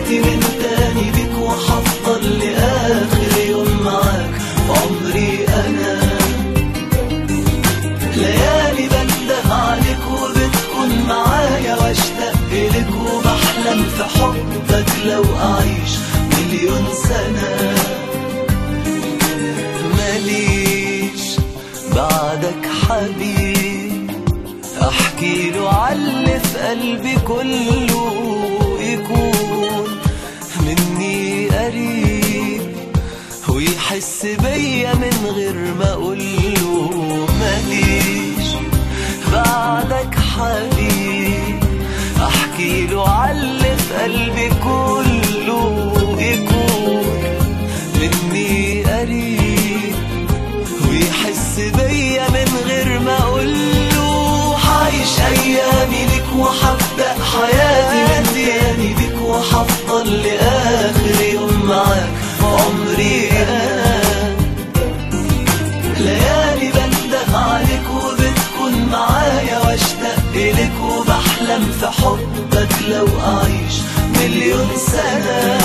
حياتي من تاني بيك وحفضل لآخر يوم معاك في عمري أنا ليالي بنده عليك وبتكون معايا واشتاق لك وبحلم في حبك لو أعيش مليون سنة ماليش بعدك حبيب احكي له عاللي في قلبي كله يكون مني قريب ويحس بيا من غير ما اقوله ماليش بعدك حبيب احكي له عاللي في قلبي كله يكون مني قريب ويحس بيا من غير ما اقوله عايش ايامي لك وحبدأ حياتي من تاني بك وحفضل لاخر يوم معاك في عمري انا ليالي بنده عليك وبتكون معايا واشتاق لك وبحلم في حبك لو اعيش مليون سنه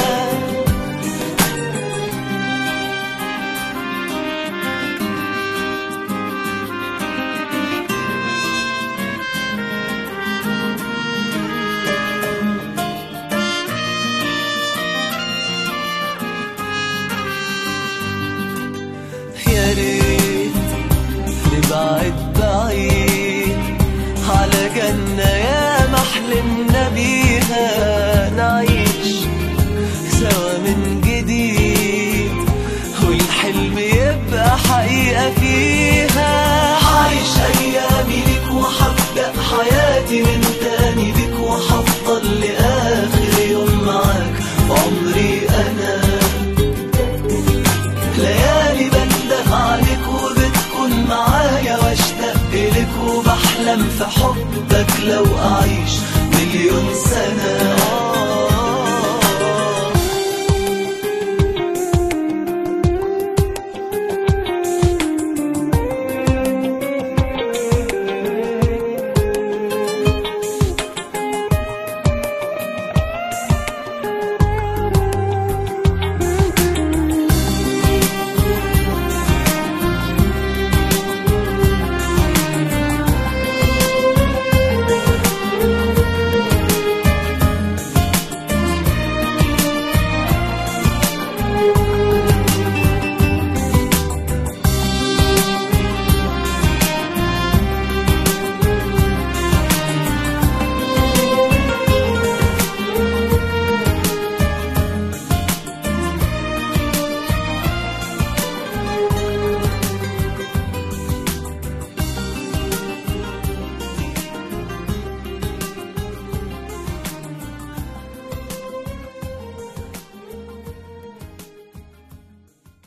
يا ريت نبعد بعيد على جنة يا محلمنا بيها نعيش سوا من جديد والحلم يبقى حقيقة فيها عايش أيامي ليك وحبدأ حياتي من تاني بيك وحفضل لآخر يوم معاك في عمري أنا ليالي بنده عليك وبتكون معايا واشتاق لك وبحلم في حبك لو اعيش مليون سنه